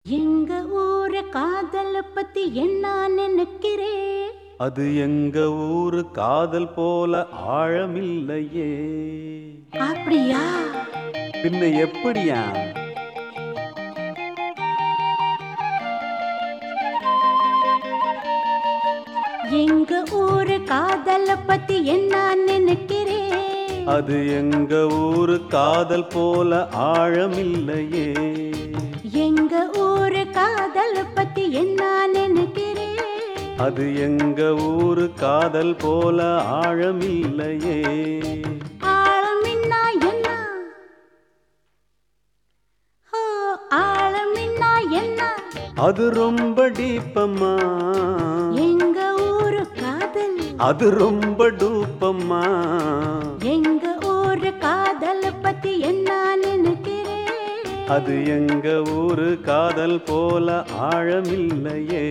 எங்க ஊரு காதல பத்தி என்ன நினைக்கிறே அது எங்க ஊரு காதல் போல ஆழமில்லையே அப்படியா பின்ன எப்படியா எங்க ஊரு காதல பத்தி என்ன நினைக்கிறே அது எங்க ஊரு காதல் போல ஆழமில்லையே எங்க ஊரு காதல பத்தி என்ன நினைக்கிறே அது எங்க ஊரு காதல் போல ஆழமில்லையே ஆழமின்னா என்ன ஓ ஆழமின்னா என்ன அது ரொம்ப டீப்பம்மா எங்க ஊரு காதல் அது ரொம்ப டூப்பம்மா எங்க ஊரு காதல பத்தி என்ன நினைக்கிறே அது எங்க ஊரு காதல் போல ஆழமில்லையே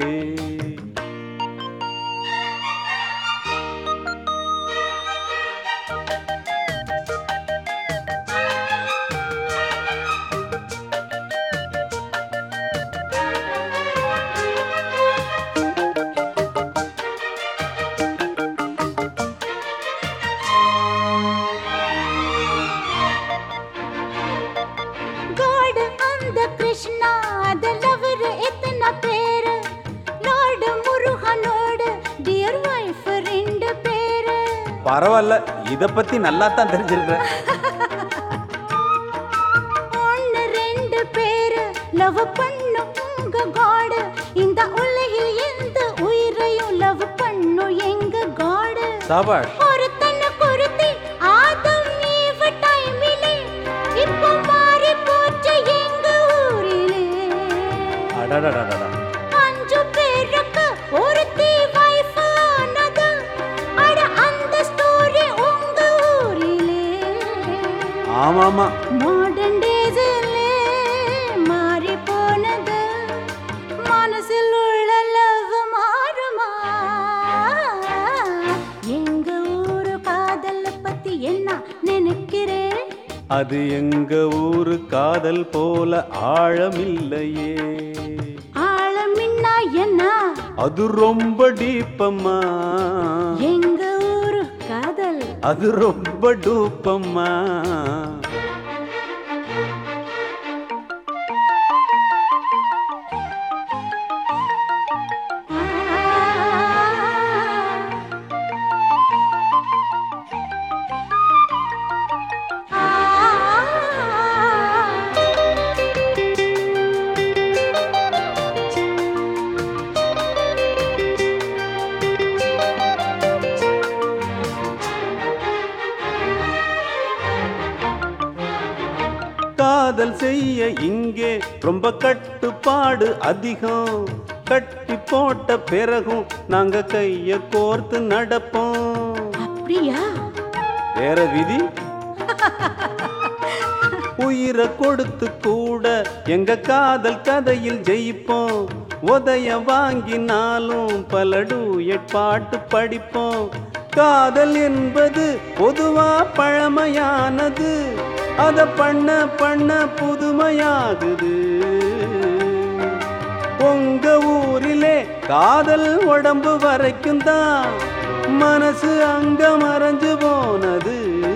காடு அந்த கிருஷ்ணா அதலவர் எத்தனை பேரு லார்டு முருகனோடு டியர் வைஃப் ரெண்டு பேரு பரவாயில்ல இத பத்தி நல்லா தான் தெரிஞ்சிருக்கிறேன் ஒன்னு ரெண்டு பேரு லவ் பண்ணும் உங்க காடு இந்த உலகில் எந்த உயிரையும் லவ் பண்ணும் எங்க காடு சபாஷ் ஒருத்தன குருத்தி ஆதம் ஈவ் டைமிலே இப்போ மாறி போச்சு எங்க ஊரிலே அடடடடடா அஞ்சு பேருக்கு ஒருத்தி wife ஆனது. அட அந்த story உங்க ஊரிலே. ஆமாமா Modern days லே மாறி போனது. மனசில் உள்ள love மாறுமா? எங்க ஊரு காதல பத்தி என்ன நினைக்கிறே அது எங்க ஊரு காதல் போல ஆழமில்லையே ஆழமின்னா என்ன அது ரொம்ப டீப்பம்மா எங்க ஊரு காதல் அது ரொம்ப டூப்பம்மா காதல் செய்ய இங்கே ரொம்ப கட்டுப்பாடு அதிகம் கட்டி போட்ட பிறகும் நாங்க கைய கோர்த்து நடப்போம் அப்படியா வேற விதி உயிரை கொடுத்து கூட எங்க காதல் கதையில் ஜெயிப்போம் உதய வாங்கினாலும் பல டூயட் பாட்டு படிப்போம் காதல் என்பது பொதுவா பழமையானது அத பண்ண பண்ண புதுமையாகுது உங்க ஊரிலே காதல் உடம்பு வரைக்கும் தான் மனசு அங்க மறைஞ்சு போனது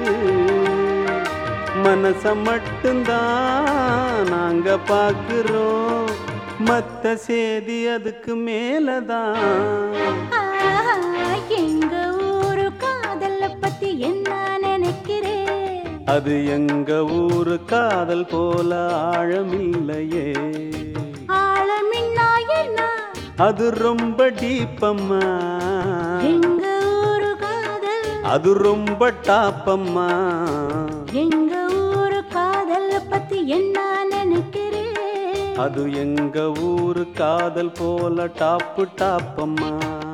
மனச மட்டும்தான் நாங்க பாக்குறோம் மத்த சேதி அதுக்கு மேலதான் ஆஹா, எங்க ஊரு காதல பத்தி என்ன நினைக்கிறே அது எங்க ஊரு காதல் போல ஆழமில்லையே ஆழமின்னா என்ன அது ரொம்ப டீப்பம்மா எங்க ஊரு காதல் அது ரொம்ப டாப்பம்மா எங்க ஊரு காதல பத்தி என்ன நினைக்கிறே அது எங்க ஊரு காதல் போல டாப்பு டாப்பம்மா